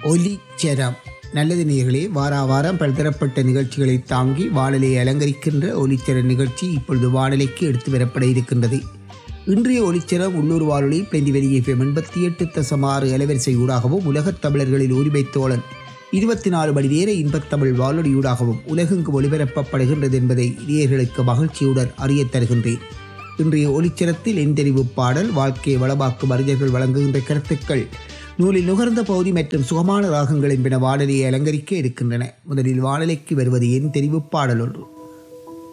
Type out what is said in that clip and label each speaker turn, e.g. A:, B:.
A: ஒலிச்சரம் நல்லது நேர்களே வாரா வாரம் பல்தரப்பட்ட நிகழ்ச்சிகளை தாங்கி வானொலியை அலங்கரிக்கின்ற ஒலிச்சர நிகழ்ச்சி இப்பொழுது வானொலிக்கு எடுத்து வரப்பட இருக்கின்றது இன்றைய ஒலிச்சரம் உள்ளூர் வானொலி பிளெண்டி வெளியே எண்பத்தி எட்டு தசம் ஆறு அலைவரிசை ஊடாகவும் உலகத் தமிழர்களில் உரிமை தோழன் இருபத்தி நாலு மணி நேர இன்பத்தமிழ் வானொலியூடாகவும் உலகெங்கு ஒளிபரப்பப்படுகின்றது என்பதை நேயர்களுக்கு மகிழ்ச்சியுடன் அறியத் தருகின்றேன் இன்றைய ஒளிச்சரத்தில் எந்தெரிவு பாடல் வாழ்க்கையை வளமாக்கும் அறிஞர்கள் வழங்குகின்ற கருத்துக்கள் நூலில் நுகர்ந்த பகுதி மற்றும் சுகமான ராகங்கள் என்பன வானொலியை அலங்கரிக்க இருக்கின்றன முதலில் வானொலிக்கு வருவது என் தெரிவு பாடல் ஒன்று